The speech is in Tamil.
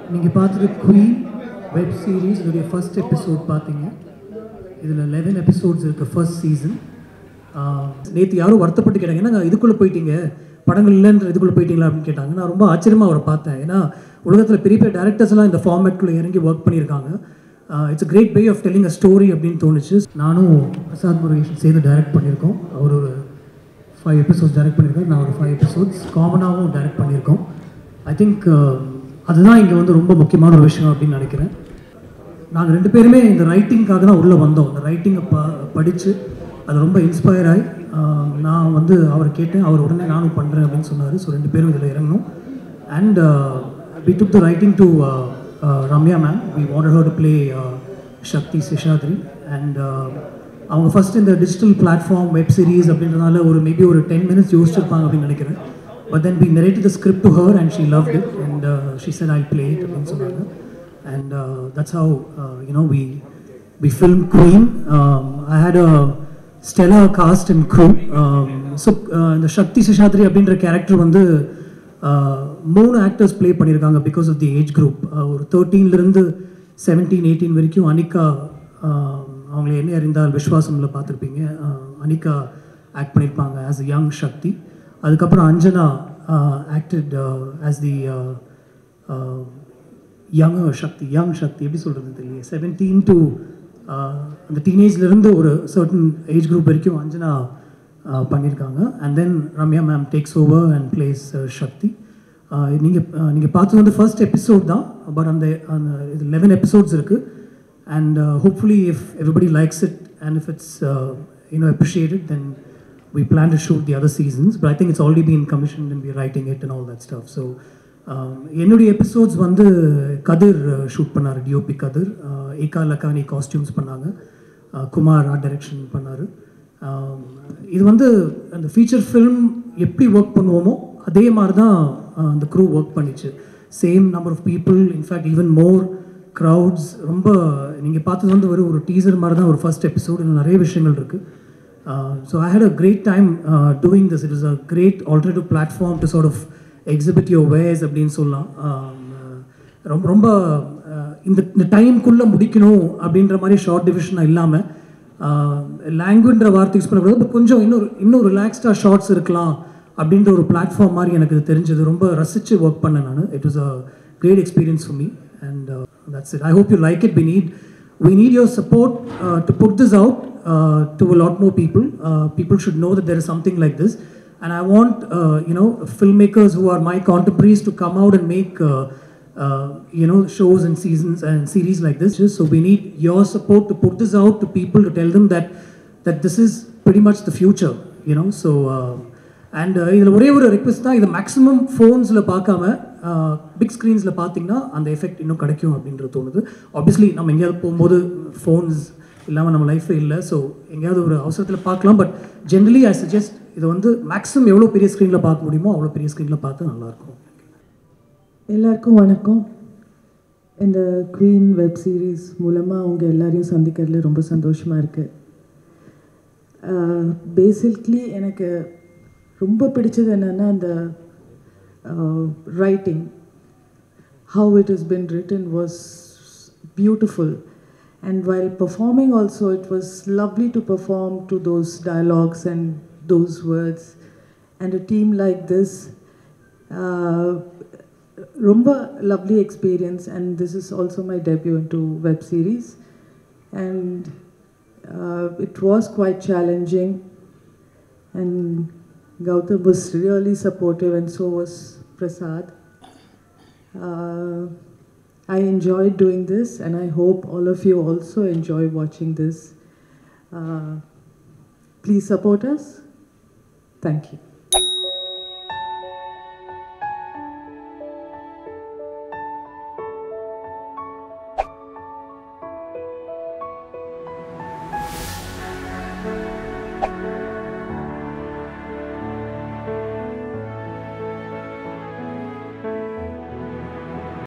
நீங்கள் பார்த்தது குயின் வெப் சீரிஸ் இதோடைய ஃபர்ஸ்ட் எபிசோட் பார்த்தீங்க இதில் லெவன் எபிசோட்ஸ் இருக்குது ஃபர்ஸ்ட் சீசன் நேற்று யாரும் வருத்தப்பட்டு கேட்டாங்க ஏன்னா இதுக்குள்ளே போயிட்டீங்க படங்கள் இல்லைன்ற இதுக்குள்ளே போயிட்டீங்களா அப்படின்னு கேட்டாங்க நான் ரொம்ப ஆச்சரியமாக அவரை பார்த்தேன் ஏன்னா உலகத்தில் பெரிய பெரிய டேரக்டர்ஸ் எல்லாம் இந்த ஃபார்மேட்குள்ளே இறங்கி ஒர்க் பண்ணியிருக்காங்க it's great way of telling a story அப்படின்னு தோணுச்சு நானும் பிரசாத் முருகேஷன் சேர்ந்து டைரக்ட் பண்ணியிருக்கோம் அவர் ஒரு ஃபைவ் எபிசோட்ஸ் டைரக்ட் பண்ணியிருக்காரு நான் ஒரு ஃபைவ் எபிசோட்ஸ் காமனாகவும் டைரக்ட் பண்ணியிருக்கோம் ஐ திங்க் அதுதான் இங்கே வந்து ரொம்ப முக்கியமான ஒரு விஷயம் அப்படின்னு நினைக்கிறேன் நாங்கள் ரெண்டு பேருமே இந்த ரைட்டிங்காக தான் உள்ளே வந்தோம் இந்த ரைட்டிங்கை ப படித்து அது ரொம்ப இன்ஸ்பயர் ஆகி ஆஹ், நான் வந்து அவர் கேட்டேன் அவர் உடனே நானும் பண்ணுறேன் அப்படின்னு சொன்னார் ஸோ ரெண்டு பேரும் இதில் இறங்கணும் and we took the writing to Ramya ma'am we wanted her to play Shakti Seshadri and அவங்க ஃபர்ஸ்ட் இந்த டிஜிட்டல் பிளாட்ஃபார்ம் வெப் சீரிஸ் அப்படின்றதுனால ஒரு மேபி ஒரு டென் மினிட்ஸ் யோசிச்சிருப்பாங்க அப்படின்னு நினைக்கிறேன் but then we narrate the script to her and she love it and she said I play it அப்படின்னு சொன்னாங்க and uh, that's how uh, you know we we filmed Queen. Um, I had a stellar cast and crew. Um, so uh, இந்த சக்தி சிஷாத்ரி அப்படின்ற கேரக்டர் வந்து uh, மூணு ஆக்டர்ஸ் ப்ளே பண்ணியிருக்காங்க because of the age group ஒரு தேர்ட்டீன்லேருந்து செவன்டீன் எயிட்டீன் வரைக்கும் அனிகா uh, அவங்களை என்ன அறிந்தால் விஸ்வாசம்ல பார்த்துருப்பீங்க uh, அனிகா ஆக்ட் பண்ணியிருப்பாங்க ஆஸ் அ யங் சக்தி அதுக்கப்புறம் Anjana acted as the young Shakti young Shakti எப்படி சொல்கிறது தெரியல செவன்டீன் டு அந்த டீனேஜ்லேருந்து ஒரு சர்டன் ஏஜ் குரூப் வரைக்கும் அஞ்சனா uh, பண்ணியிருக்காங்க and then Ramya ma'am takes over and plays Shakti நீங்கள் நீங்கள் பார்த்தது வந்து ஃபர்ஸ்ட் எபிசோட் தான் பட் அந்த அந்த இது லெவன் எபிசோட்ஸ் இருக்குது and hopefully if everybody likes it and if it's you know appreciated then we plan to shoot the other seasons but i think it's already been commissioned and we're writing it and all that stuff so um, என்னுடைய எபிசோட்ஸ் வந்து கதிர் ஷூட் பண்ணார் DOP Kathir uh, Eka Lakhani costumes பண்ணாங்க uh, குமார் ஆர்ட் டைரக்ஷன் பண்ணார் இது வந்து அந்த ஃபீச்சர் ஃபிலிம் எப்படி ஒர்க் பண்ணுவோமோ அதே மாதிரி தான் uh, அந்த க்ரூ ஒர்க் பண்ணிச்சு same number of people in fact even more crowds ரொம்ப நீங்கள் பார்த்தது வந்து ஒரு ஒரு டீசர் மாதிரி தான் ஒரு ஃபர்ஸ்ட் எபிசோட் இன்னும் நிறைய விஷயங்கள் இருக்குது so I had a great time doing this it is a great alternative platform to sort of exhibit your ways அப்படின்னு சொல்லலாம் Um, uh, ரொம்ப ரொம்ப uh, இந்த இந்த டைம்குள்ளே முடிக்கணும் அப்படின்ற மாதிரி ஷார்ட் டிவிஷனாக இல்லாமல் லாங்குவேஜ்ன்ற வார்த்தை யூஸ் பண்ணக்கூடாது பட் கொஞ்சம் இன்னும் இன்னும் ரிலாக்ஸ்டாக ஷார்ட்ஸ் இருக்கலாம் அப்படின்ற ஒரு பிளாட்ஃபார்ம் மாதிரி எனக்கு இது தெரிஞ்சது ரொம்ப ரசித்து ஒர்க் பண்ணேன் நான் it was a great experience for me and that's it I hope you like it we need we need your support uh, to put this out uh, to a lot more people. Uh, people should know that there is something like this. And I want, uh, you know, filmmakers who are my contemporaries to come out and make, uh, uh, you know, shows and seasons and series like this. So we need your support to put this out to people to tell them that that this is pretty much the future, you know. So uh, and இதில் ஒரே ஒரு ரெக்வஸ்ட் தான் இதை மேக்ஸிமம் ஃபோன்ஸில் பார்க்காம பிக் ஸ்க்ரீன்ஸில் பார்த்தீங்கன்னா அந்த எஃபெக்ட் இன்னும் கிடைக்கும் அப்படின்றது தோணுது ஆப்வியஸ்லி நம்ம எங்கேயாவது போகும்போது ஃபோன்ஸ் இல்லாமல் நம்ம லைஃபே இல்லை ஸோ எங்கேயாவது ஒரு அவசரத்தில் பார்க்கலாம் பட் ஜென்ரலி ஐ சஜஸ்ட் இதை வந்து மேக்ஸிமம் எவ்வளோ பெரிய ஸ்க்ரீனில் பார்க்க முடியுமோ அவ்வளோ பெரிய ஸ்க்ரீனில் பார்த்து நல்லாயிருக்கும் எல்லாருக்கும் வணக்கம் இந்த குவீன் வெப் சீரிஸ் மூலமாக அவங்க எல்லாரையும் சந்திக்கிறதுல ரொம்ப சந்தோஷமாக இருக்குது பேசிக்லி எனக்கு ரொம்ப பிடிச்சது என்னென்னா அந்த writing how it has been written was beautiful. And while performing, also, it was lovely to perform to those dialogues and those words. And a team like this, uh, rumba lovely experience. And this is also my debut into web series. And uh, it was quite challenging. And Gautam was really supportive, and so was Prasad. Uh, I enjoyed doing this, and I hope all of you also enjoy watching this. Uh, please support us. Thank you.